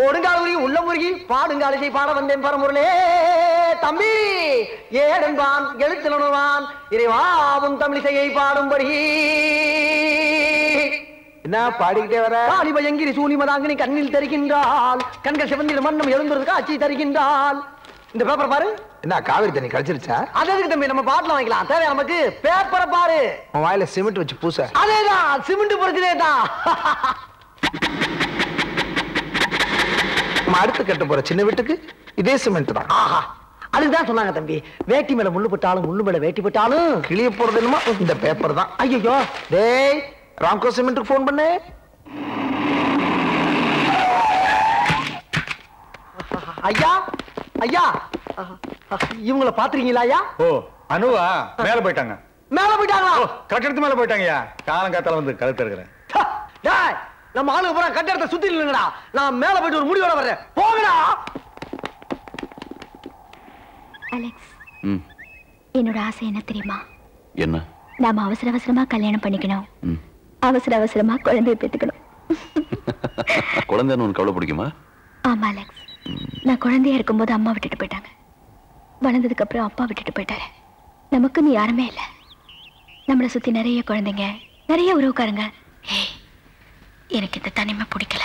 கொடுங்காலுரி உள்ள முருகி பாடுங்காலிசை பாட வந்தேன் பரமுருளே தம்பி ஏடன்பான் எழுத்துணர்வான் இறைவாவும் தமிழிசையை பாடும்படி என்ன பாடிக்கிட்டே வர காளிபயங்கிரி சூனிமதாங்கினி கண்ணில் தருகின்றாள் கண்கள் சிவந்தில் மன்னம் எழுந்துறது காட்சி தருகின்றாள் இந்த பேப்பர் பாரு என்ன காவிரி தண்ணி கிடைச்சிருச்சா அது எதுக்கு தம்பி நம்ம பாட்டில் வாங்கிக்கலாம் தேவை நமக்கு பேப்பரை பாரு உன் வாயில சிமெண்ட் வச்சு பூச அதேதான் சிமெண்ட் பிரச்சனை தான் நம்ம அடுத்து கட்ட போற சின்ன வீட்டுக்கு இதே சிமெண்ட் தான் ஆஹா அதுதான் சொன்னாங்க தம்பி வேட்டி மேல முள்ளு பட்டாலும் முள்ளு மேல வேட்டி பட்டாலும் கிளிய போறது என்னமோ இந்த பேப்பர் தான் ஐயோ டேய் ராம்கோ சிமெண்ட்டுக்கு ஃபோன் பண்ணு ஐயா ஐயா இவங்கள பாத்துறீங்களா ஐயா ஓ அனுவா மேல போயிட்டாங்க மேல போயிட்டாங்களா ஓ கட்டடத்து மேல போயிட்டாங்கய்யா காலம் காத்தால வந்து கழுத்து இருக்கிறேன் ஹ, டேய் நம்ம ஆளுங்க பூரா கட்டடத்தை சுத்தி இல்லைங்கடா நான் மேல போயிட்டு ஒரு முடிவோட வர்றேன் போங்கடா அலெக்ஸ் ம் என்னோட ஆசை என்ன தெரியுமா என்ன நாம அவசர அவசரமா கல்யாணம் பண்ணிக்கணும் ம் அவசர அவசரமா குழந்தைய பெற்றுக்கணும் குழந்தைன்னு உனக்கு கவலை பிடிக்குமா ஆமா அலெக்ஸ் நான் குழந்தையா இருக்கும்போது அம்மா விட்டுட்டு போயிட்டாங்க வளர்ந்ததுக்கு அப்புறம் அப்பா விட்டுட்டு போயிட்டாரு நமக்குன்னு யாருமே இல்லை நம்மளை சுத்தி நிறைய குழந்தைங்க நிறைய உறவுக்காரங்க ஏய், எனக்கு இந்த தனிமை பிடிக்கல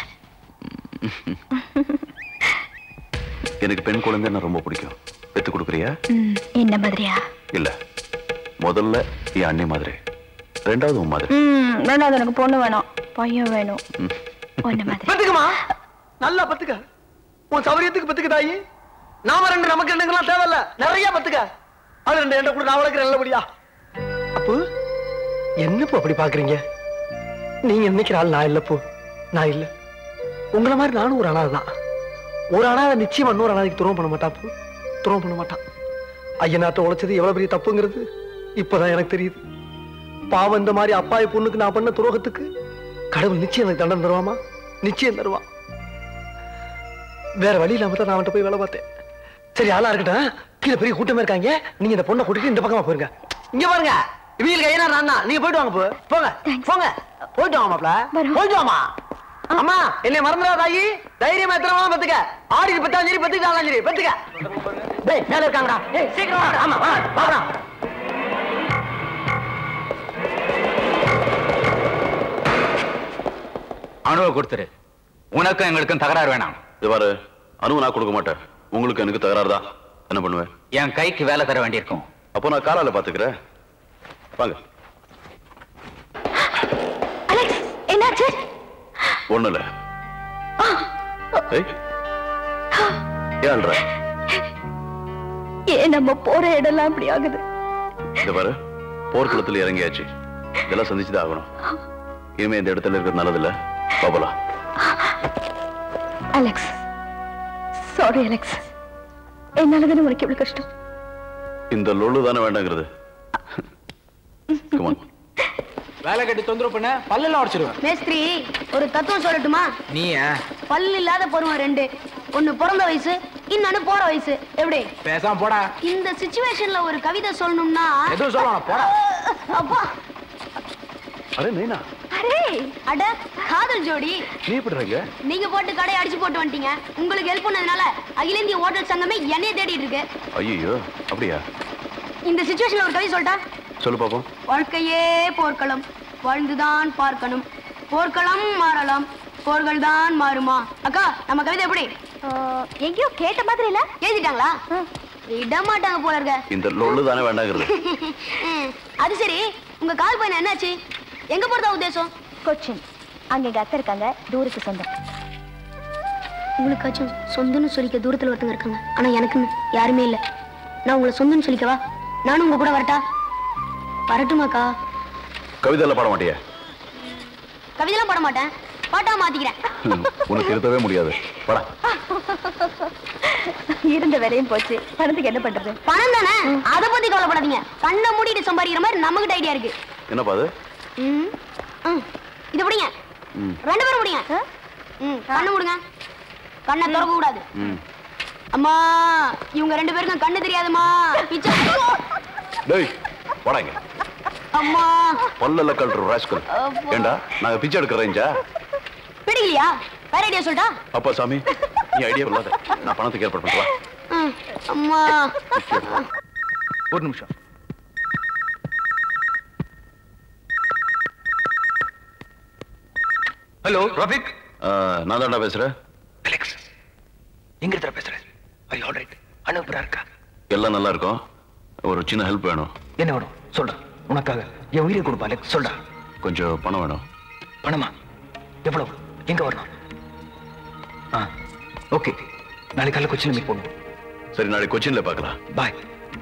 எனக்கு பெண் குழந்தைன்னா ரொம்ப பிடிக்கும் பெத்து கொடுக்குறியா ம், என்ன மாதிரியா இல்ல முதல்ல என் அண்ணி மாதிரி ரெண்டாவது உன் மாதிரி ம் ரெண்டாவது எனக்கு பொண்ணு வேணும் பையன் வேணும் ம். பொண்ணு மாதிரி பத்துக்குமா நல்லா பத்துக்க உன் சௌரியத்துக்கு பத்துக்க தாயி நாம ரெண்டு நமக்கு ரெண்டுங்கெல்லாம் தேவையில்ல நிறைய பத்துக்க அது ரெண்டு எண்ட கூட நான் வளர்க்குறேன் நல்லபடியா அப்பு என்னப்போ அப்படி பாக்குறீங்க நீங்க நினைக்கிற ஆள் நான் இல்லப்போ நான் இல்ல உங்களை மாதிரி நானும் ஒரு அனாதை தான் ஒரு அனாதை நிச்சயமா இன்னொரு அனாதைக்கு துரோகம் பண்ண மாட்டா அப்பு துரோகம் பண்ண மாட்டான் ஐயனாட்ட உழைச்சது எவ்வளவு பெரிய தப்புங்கிறது இப்பதான் எனக்கு தெரியுது பாவம் இந்த மாதிரி அப்பாவி பொண்ணுக்கு நான் பண்ண துரோகத்துக்கு கடவுள் நிச்சயம் எனக்கு தண்டனை தருவாமா நிச்சயம் தருவான் வேற வழி இல்லாம தான் நான் அவன்கிட்ட போய் வேலை பார்த்தேன் சரி ஆளா இருக்கட்டும் கீழே பெரிய கூட்டமே இருக்காங்க நீங்க இந்த பொண்ணை கூட்டிட்டு இந்த பக்கமா போயிருங்க இங்க பாருங்க இவங்களுக்கு ஐயனா நான் தான் நீங்க போயிட்டு வாங்க போ போங்க போங்க போயிட்டு வாங்க மாப்ள வரோம். போயிட்டு வாமா அம்மா என்னை மறந்துடா தாயி தைரியமா எத்தனை பத்துக்க ஆடி பத்தாம் சரி பத்துக்கிட்டாலும் சரி பத்துக்க டேய் மேல இருக்காங்கடா டேய் சீக்கிரம் வாடா. ஆமா வா வாடா அணுவை கொடுத்துரு உனக்கும் எங்களுக்கும் தகராறு வேணாம் இது பாரு அனுவு நான் கொடுக்க மாட்டேன் உங்களுக்கு எனக்கு தகராறு தான் என்ன பண்ணுவேன் என் கைக்கு வேலை தர வேண்டியிருக்கும் அப்போ நான் காலால பாத்துக்கிறேன் வாங்க அலெக்ஸ் என்னாச்சு ஒண்ணு இல்ல ஏய் ஏன் அழுற? ஏன் நம்ம போற இடம்லாம் அப்படி ஆகுது இது பாரு போர்க்குளத்துல இறங்கியாச்சு இதெல்லாம் சந்திச்சுதான் ஆகணும் இனிமே இந்த இடத்துல இருக்கிறது நல்லதில்ல பாபலாம் அலெக்ஸ் சாரி அலெக்ஸ் என்னால தானே உனக்கு இவ்வளவு கஷ்டம் இந்த லொள்ளு தானே வேண்டாங்கிறது Come on. வேலை கட்டி தொந்தரவு பண்ண பல்லெல்லாம் உடச்சிருவேன் மேஸ்திரி ஒரு தத்துவம் சொல்லட்டுமா நீ பல் இல்லாத பருவம் ரெண்டு ஒண்ணு பிறந்த வயசு இன்னொன்னு போற வயசு எப்படி பேசாம போடா இந்த சிச்சுவேஷன்ல ஒரு கவிதை சொல்லணும்னா எதுவும் சொல்லணும் போடா அப்பா அரே நைனா அரே அட காதல் ஜோடி நீ எப்படி இருக்க நீங்க போட்டு கடையை அடிச்சு போட்டு வந்துட்டீங்க உங்களுக்கு ஹெல்ப் பண்ணதுனால அகில இந்திய ஹோட்டல் சங்கமே என்னைய தேடிட்டு இருக்கு ஐயோ அப்படியா இந்த சிச்சுவேஷன்ல ஒரு கவிதை சொல்லிட்டா சொல்லு பாப்போம் வாழ்க்கையே போர்க்களம் வாழ்ந்துதான் பார்க்கணும் போர்க்களம் மாறலாம் போர்கள் தான் மாறுமா அக்கா நம்ம கவிதை எப்படி எங்கேயோ கேட்ட மாதிரி இல்ல எழுதிட்டாங்களா விட மாட்டாங்க போல இருக்க இந்த லொள்ளு தானே வேண்டாங்கிறது ம், அது சரி உங்க கால் பையன் என்னாச்சு எங்க போறதா உத்தேசம் கொச்சின் அங்க எங்க அக்கா இருக்காங்க தூரத்து சொந்தம் உங்களுக்காச்சும் சொந்தம்னு சொல்லிக்க தூரத்துல ஒருத்தங்க இருக்காங்க ஆனா எனக்குன்னு யாருமே இல்ல நான் உங்களை சொந்தம்னு சொல்லிக்கவா நானும் உங்க கூட வரட்டா வரட்டுமாக்கா கவிதையெல்லாம் பாட மாட்டியா கவிதைலாம் பாட மாட்டேன் பாட்டா மாத்திக்கிறேன் ம், உனக்கு திருத்தவே முடியாது படா இருந்த வேலையும் போச்சு பணத்துக்கு என்ன பண்றது பணம் தானே அதை பத்தி கவலைப்படாதீங்க கண்ணை மூடிட்டு சம்பாதிக்கிற மாதிரி நமக்கிட்ட ஐடியா இருக்கு என்னப்பா அது ம், ம். இது பிடிங்க ம். ரெண்டு பேரும் பிடிங்க ம் கண்ணு மூடுங்க கண்ணை திறக்க கூடாது ம். அம்மா இவங்க ரெண்டு பேருக்கும் கண்ணு தெரியாதுமா பிச்சை டேய் போடாங்க அம்மா பல்லல்ல கல்ற ராஸ்கல் ஏண்டா நாங்க பிச்சை எடுக்கிற ரேஞ்சா பிடிக்கலையா வேற ஐடியா சொல்லிட்டா அப்பா சாமி நீ ஐடியா இல்லாத நான் பணத்துக்கு ஏற்பாடு பண்ணுவா ம், அம்மா ஒரு நிமிஷம் ஹலோ ரஃபிக் நான் தான்டா பேசுறேன் அலெக்ஸ் எங்க இருக்கிற பேசுற ஐ ஆல் ரைட் அனுப்புறா இருக்கா எல்லாம் நல்லா இருக்கும் ஒரு சின்ன ஹெல்ப் வேணும் என்ன வேணும் சொல்றா உனக்காக என் உயிரை கொடுப்பா அலெக்ஸ் சொல்றா கொஞ்சம் பணம் வேணும் பணமா எவ்வளவு எங்க வரணும் ஆ ஓகே நாளைக்கு காலையில் கொச்சின் மீட் பண்ணுவோம் சரி நாளைக்கு கொச்சின்ல பார்க்கலாம் பாய்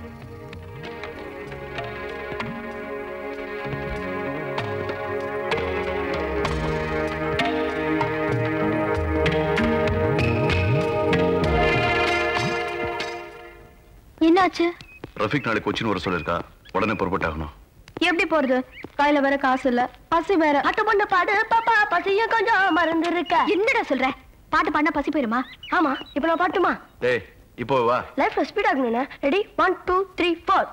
என்னாச்சு ரஃபிக் நாளைக்கு கொச்சின் வர சொல்லியிருக்கா உடனே புறப்பட்டாகணும் எப்படி போறது கையில வேற காசு இல்ல பசி வேற பாட்டு பண்ண பாடு பாப்பா பசியும் கொஞ்சம் மறந்து இருக்க என்னடா சொல்ற பாட்டு பாடினா பசி போயிருமா ஆமா இப்ப நான் பாட்டுமா டேய் இப்போ வா லைஃப்ல ஸ்பீட் ஆகணும்னா ready one two three four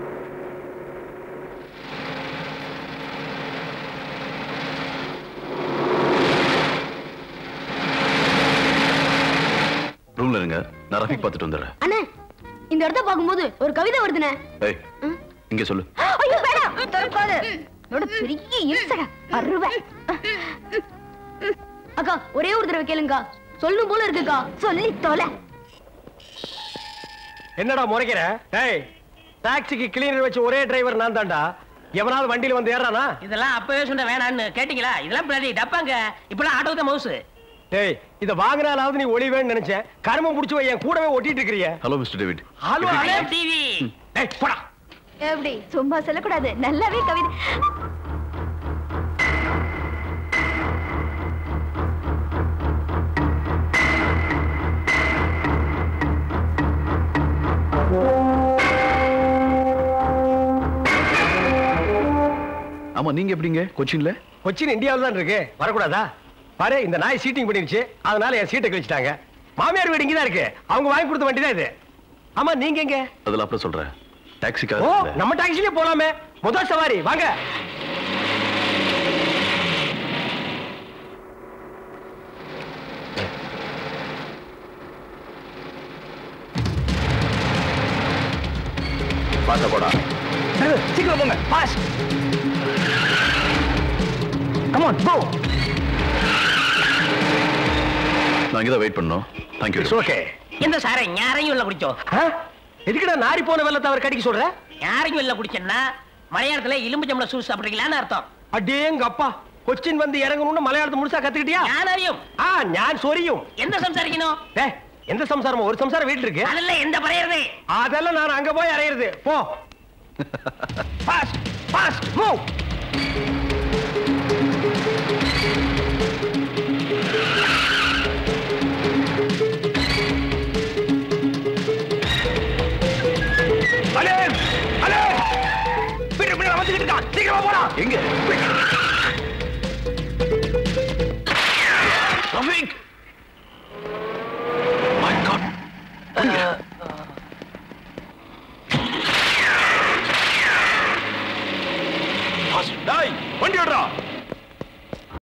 ரூம்ல இருங்க நான் ரஃபிக் பார்த்துட்டு வந்துடுறேன் அண்ணே இந்த இடத்த பார்க்கும்போது ஒரு கவிதை வருதுண்ணே ஏய் இங்க சொல்லு ஐயோ வேணாம் தற்கொலை என்னோட பெரிய இம்சடா அருவ அக்கா ஒரே ஒரு தடவை கேளுங்கக்கா சொல்லணும் போல இருக்குக்கா சொல்லி தொலை என்னடா முறைக்கிற டேய் டாக்ஸிக்கு கிளீனர் வச்சு ஒரே டிரைவர் நான் தான்டா எவனாவது வண்டியில வந்து ஏறானா இதெல்லாம் அப்பவே சொன்ன வேணான்னு கேட்டீங்களா இதெல்லாம் பின்னாடி டப்பாங்க இப்பெல்லாம் ஆட்டோ தான் மவுசு டேய் இத வாங்கினாலாவது நீ ஒளிவேன்னு நினைச்சேன் கருமம் புடிச்சு போய் என் கூடவே ஒட்டிட்டு இருக்கிறிய ஹலோ மிஸ்டர் டேவிட் ஹலோ அலே டிவி டேய் போடா எப்படி சும்மா சொல்லக்கூடாது நல்லாவே கவிதை ஆமா நீங்க எப்படிங்க கொச்சின்ல கொச்சின் இந்தியாவில் தான் இருக்கு வரக்கூடாதா பாரு இந்த நாய் சீட்டிங் பண்ணிருச்சு அதனால என் சீட்டை கழிச்சிட்டாங்க மாமியார் வீடு இங்க தான் இருக்கு அவங்க வாங்கி கொடுத்த வண்டி தான் இது ஆமா நீங்க எங்க அதுல அப்புறம் சொல்றேன் ஓ டாக்ஸிக்காக நம்ம டாக்ஸிலே போலாமே முதல் சவாரி வாங்க பார்த்த போடா சீக்கிரம் போங்க பாஸ் கம் ஆன் கோ நான் இங்கே தான் வெயிட் பண்ணோம் தேங்க்யூ இட்ஸ் ஓகே எந்த சாரை யாரையும் இல்ல குடிச்சோம் எதுக்குடா நாரி போன வெள்ளத்தை அவர் கடிக்க சொல்ற யாரையும் இல்ல குடிச்சேன்னா மலையாளத்துல எலும்பு சம்பளம் சூஸ் சாப்பிடுறீங்களான்னு அர்த்தம் அடேங்க அப்பா கொச்சின் வந்து இறங்கணும்னு மலையாளத்தை முழுசா கத்துக்கிட்டியா யாரையும் ஆ ஞான் சொரியும் எந்த சம்சாரிக்கணும் டேய் எந்த சம்சாரமா ஒரு சம்சாரம் வீட்டுல இருக்கு அதுல எந்த பறையறது அதெல்லாம் நான் அங்க போய் அறையிறது போ ஃபாஸ்ட் ஃபாஸ்ட் மூவ் அலே அலே பின்ன பின்ன வந்துகிட்டு இருக்கான் சீக்கிரமா போடா எங்க